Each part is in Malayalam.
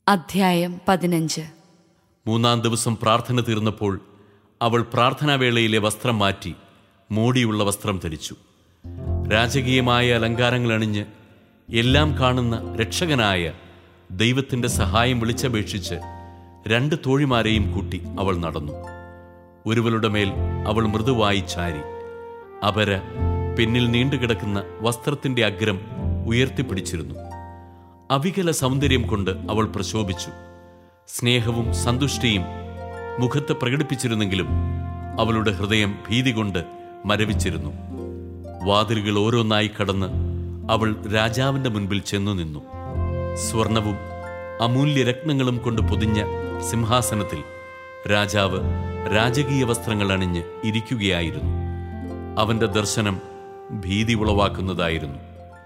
അധ്യായം പതിനഞ്ച് മൂന്നാം ദിവസം പ്രാർത്ഥന തീർന്നപ്പോൾ അവൾ പ്രാർത്ഥനാവേളയിലെ വസ്ത്രം മാറ്റി മോടിയുള്ള വസ്ത്രം ധരിച്ചു രാജകീയമായ അലങ്കാരങ്ങൾ അണിഞ്ഞ് എല്ലാം കാണുന്ന രക്ഷകനായ ദൈവത്തിന്റെ സഹായം വിളിച്ചപേക്ഷിച്ച് രണ്ട് തോഴിമാരെയും കൂട്ടി അവൾ നടന്നു ഒരുവളുടെ മേൽ അവൾ മൃദുവായി ചാരി അപര പിന്നിൽ നീണ്ടുകിടക്കുന്ന വസ്ത്രത്തിന്റെ അഗ്രം ഉയർത്തിപ്പിടിച്ചിരുന്നു അവികല സൗന്ദര്യം കൊണ്ട് അവൾ പ്രശോഭിച്ചു സ്നേഹവും സന്തുഷ്ടിയും മുഖത്ത് പ്രകടിപ്പിച്ചിരുന്നെങ്കിലും അവളുടെ ഹൃദയം ഭീതി കൊണ്ട് മരവിച്ചിരുന്നു വാതിലുകൾ ഓരോന്നായി കടന്ന് അവൾ രാജാവിന്റെ മുൻപിൽ ചെന്നു നിന്നു സ്വർണവും അമൂല്യ രത്നങ്ങളും കൊണ്ട് പൊതിഞ്ഞ സിംഹാസനത്തിൽ രാജാവ് രാജകീയ വസ്ത്രങ്ങൾ അണിഞ്ഞ് ഇരിക്കുകയായിരുന്നു അവന്റെ ദർശനം ഭീതി ഉളവാക്കുന്നതായിരുന്നു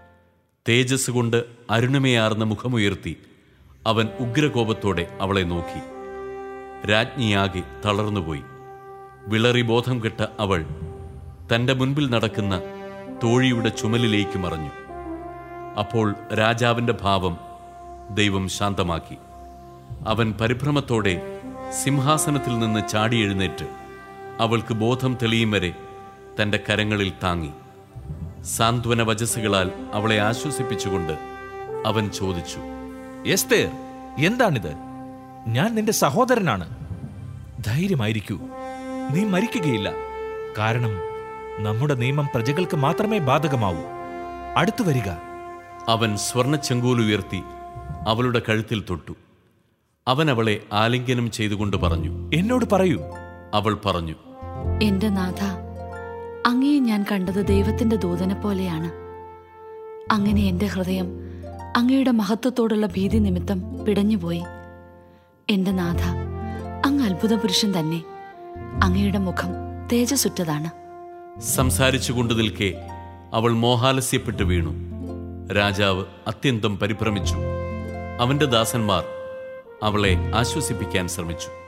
തേജസ് കൊണ്ട് അരുണമയാർന്ന മുഖമുയർത്തി അവൻ ഉഗ്രകോപത്തോടെ അവളെ നോക്കി രാജ്ഞിയാകെ തളർന്നുപോയി വിളറി ബോധം കെട്ട അവൾ തന്റെ മുൻപിൽ നടക്കുന്ന തോഴിയുടെ ചുമലിലേക്ക് മറഞ്ഞു അപ്പോൾ രാജാവിന്റെ ഭാവം ദൈവം ശാന്തമാക്കി അവൻ പരിഭ്രമത്തോടെ സിംഹാസനത്തിൽ നിന്ന് ചാടി എഴുന്നേറ്റ് അവൾക്ക് ബോധം തെളിയും വരെ തന്റെ കരങ്ങളിൽ താങ്ങി സാന്ത്വന വചസ്സുകളാൽ അവളെ ആശ്വസിപ്പിച്ചുകൊണ്ട് അവൻ ചോദിച്ചു എസ്തേർ എന്താണിത് ഞാൻ നിന്റെ സഹോദരനാണ് ധൈര്യമായിരിക്കൂ നീ മരിക്കുകയില്ല കാരണം നമ്മുടെ നിയമം പ്രജകൾക്ക് മാത്രമേ ബാധകമാവൂ അടുത്തു വരിക അവൻ സ്വർണച്ചെങ്കോലുയർത്തി അവളുടെ കഴുത്തിൽ തൊട്ടു അവൻ അവളെ ആലിംഗനം ചെയ്തുകൊണ്ട് പറഞ്ഞു എന്നോട് പറയൂ അവൾ പറഞ്ഞു എന്റെ നാഥ അങ്ങയെ ഞാൻ കണ്ടത് ദൈവത്തിന്റെ ദൂതനെ പോലെയാണ് അങ്ങനെ എന്റെ ഹൃദയം അങ്ങയുടെ മഹത്വത്തോടുള്ള ഭീതി നിമിത്തം പിടഞ്ഞുപോയി എന്റെ നാഥ അങ്ങ് അത്ഭുത പുരുഷൻ തന്നെ അങ്ങയുടെ മുഖം തേജസുറ്റതാണ് സംസാരിച്ചുകൊണ്ട് നിൽക്കെ അവൾ മോഹാലസ്യപ്പെട്ടു വീണു രാജാവ് അത്യന്തം പരിഭ്രമിച്ചു അവന്റെ ദാസന്മാർ അവളെ ആശ്വസിപ്പിക്കാൻ ശ്രമിച്ചു